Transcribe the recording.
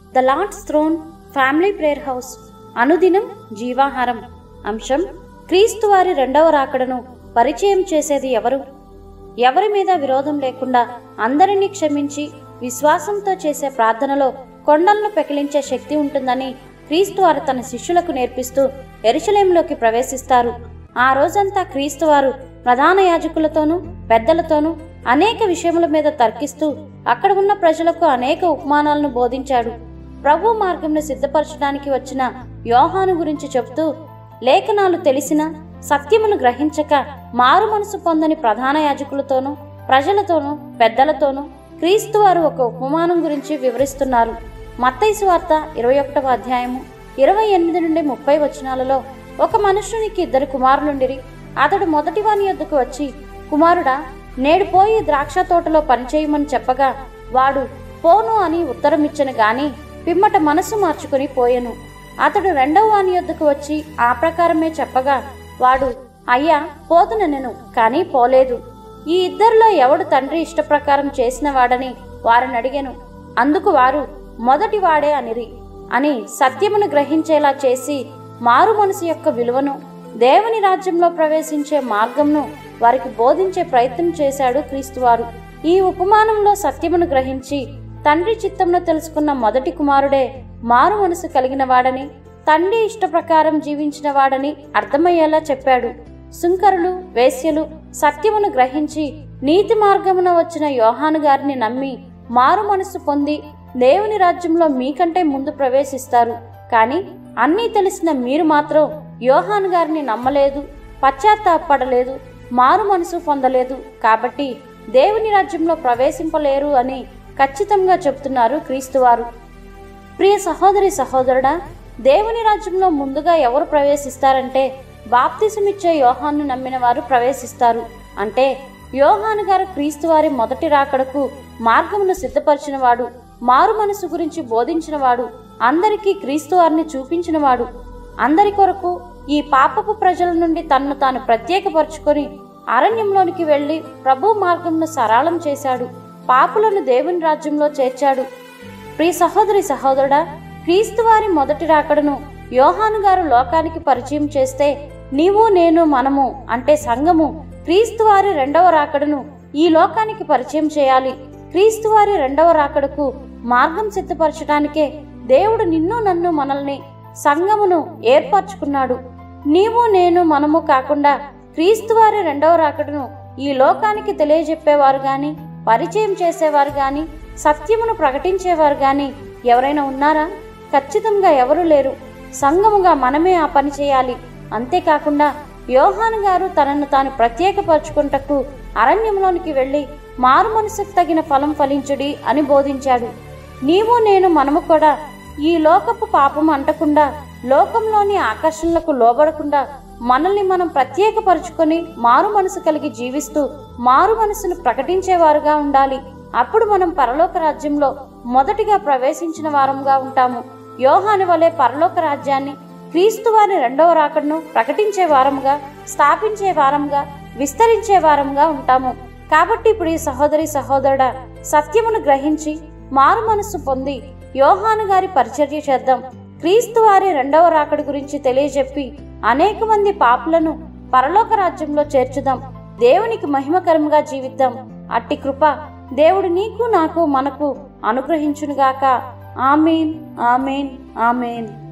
the Lord's throne family prayer house అనుదినం జీవాహారం అంశం క్రీస్తు వారి రెండవ రాకడను పరిచయం చేసేది ఎవరు ఎవరి మీద విరోధం లేకుండా అందరినీ క్షమించి విశ్వాసంతో చేసే ప్రార్థనలో కొండలను పెకిలించే శక్తి ఉంటుందని క్రీస్తు వారు తన శిష్యులకు నేర్పిస్తూ ఎరుషలేంలోకి ప్రవేశిస్తారు ఆ రోజంతా క్రీస్తు వారు ప్రధాన యాజకులతోనూ పెద్దలతోనూ అనేక విషయముల మీద తర్కిస్తూ అక్కడ ఉన్న ప్రజలకు అనేక ఉపమానాలను బోధించాడు ప్రభు మార్గంను సిద్ధపరచడానికి వచ్చిన యోహాను గురించి చెబుతూ లేఖనాలు తెలిసిన సత్యమును గ్రహించక మారు మనసు పొందని ప్రధాన యాజకులతోనూ ప్రజలతోనూ పెద్దలతోనూ క్రీస్తు వారు ఒక ఉపమానం గురించి వివరిస్తున్నారు మత్తయి వార్త ఇరవై ఒకటవ అధ్యాయము ఇరవై ఎనిమిది నుండి ముప్పై వచనాలలో ఒక మనుషునికి ఇద్దరు కుమారులుండిరి అతడు మొదటి వాని యొద్దకు వచ్చి కుమారుడా నేడు పోయి ద్రాక్ష తోటలో పనిచేయమని చెప్పగా వాడు పోను అని ఉత్తరమిచ్చను గాని పిమ్మట మనసు మార్చుకుని పోయెను అతడు రెండవ వాని యొద్దకు వచ్చి ఆ ప్రకారమే చెప్పగా వాడు అయ్యా పోతునెనెను కానీ పోలేదు ఈ ఇద్దరిలో ఎవడు తండ్రి ఇష్టప్రకారం చేసిన వాడని వారిని అడిగెను అందుకు వారు మొదటి వాడే అనిరి అని సత్యమును గ్రహించేలా చేసి మారు మనసు యొక్క విలువను దేవుని రాజ్యంలో ప్రవేశించే మార్గంను వారికి బోధించే ప్రయత్నం చేశాడు క్రీస్తువారు ఈ ఉపమానంలో సత్యమును గ్రహించి తండ్రి చిత్తంలో తెలుసుకున్న మొదటి కుమారుడే మారు మనసు కలిగిన వాడని తండ్రి ఇష్ట ప్రకారం జీవించిన వాడని అర్థమయ్యేలా చెప్పాడు సుంకరులు వేశ్యలు సత్యమును గ్రహించి నీతి మార్గమున వచ్చిన యోహాను గారిని నమ్మి మారు మనసు పొంది దేవుని రాజ్యంలో మీకంటే ముందు ప్రవేశిస్తారు కానీ అన్నీ తెలిసిన మీరు మాత్రం యోహాను గారిని నమ్మలేదు పశ్చాత్తాపడలేదు మారు మనసు పొందలేదు కాబట్టి దేవుని రాజ్యంలో ప్రవేశింపలేరు అని ఖచ్చితంగా చెప్తున్నారు క్రీస్తువారు ప్రియ సహోదరి సహోదరుడా దేవుని రాజ్యంలో ముందుగా ఎవరు ప్రవేశిస్తారంటే బాప్తిసమిచ్చే యోహాను నమ్మిన వారు ప్రవేశిస్తారు అంటే యోహాను గారు క్రీస్తు వారి మొదటి రాకడకు మార్గమును సిద్ధపరిచినవాడు మారు మనసు గురించి బోధించినవాడు అందరికీ క్రీస్తు వారిని చూపించినవాడు అందరి కొరకు ఈ పాపపు ప్రజల నుండి తన్ను తాను ప్రత్యేకపరుచుకొని అరణ్యంలోనికి వెళ్లి ప్రభు మార్గంను సరళం చేశాడు పాపులను దేవుని రాజ్యంలో చేర్చాడు ప్రియ సహోదరి సహోదరుడా క్రీస్తు వారి మొదటి రాకడను యోహాను గారు లోకానికి పరిచయం చేస్తే నీవు నేను మనము అంటే సంఘము క్రీస్తు వారి రెండవ రాకడను ఈ లోకానికి పరిచయం చేయాలి క్రీస్తు వారి రెండవ రాకడకు మార్గం సిద్ధపరచడానికే దేవుడు నిన్ను నన్ను మనల్ని సంఘమును ఏర్పరచుకున్నాడు నీవు నేను మనము కాకుండా క్రీస్తు వారి రెండవ రాకడను ఈ లోకానికి తెలియజెప్పేవారు గాని పరిచయం చేసేవారు గాని సత్యమును ప్రకటించేవారు గాని ఎవరైనా ఉన్నారా ఖచ్చితంగా ఎవరు లేరు సంఘముగా మనమే ఆ పని చేయాలి అంతేకాకుండా యోహాను గారు తనను తాను ప్రత్యేకపరచుకుంటకు అరణ్యంలోనికి వెళ్ళి మారు మనసుకు తగిన ఫలం ఫలించుడి అని బోధించాడు నీవు నేను మనము కూడా ఈ లోకపు పాపం అంటకుండా లోకంలోని ఆకర్షణలకు లోబడకుండా మనల్ని మనం ప్రత్యేకపరుచుకొని మారు మనసు కలిగి జీవిస్తూ మారు మనసును ప్రకటించేవారుగా ఉండాలి అప్పుడు మనం పరలోక రాజ్యంలో మొదటిగా ప్రవేశించిన వారంగా ఉంటాము యోహాని వలె పరలోక రాజ్యాన్ని క్రీస్తు వారి రెండవ రాకడను ప్రకటించే వారంగా స్థాపించే వారంగా విస్తరించే వారంగా ఉంటాము కాబట్టి ఇప్పుడు ఈ సహోదరి సహోదరుడా సత్యమును గ్రహించి మారు మనస్సు పొంది యోహాను గారి పరిచర్య చేద్దాం క్రీస్తు వారి రెండవ రాకడ గురించి తెలియజెప్పి అనేక మంది పాపులను పరలోక రాజ్యంలో చేర్చుదాం దేవునికి మహిమకరంగా జీవిద్దాం అట్టి కృప దేవుడు నీకు నాకు మనకు అనుగ్రహించునుగాక ఆమెన్ ఆమెన్ ఆమెన్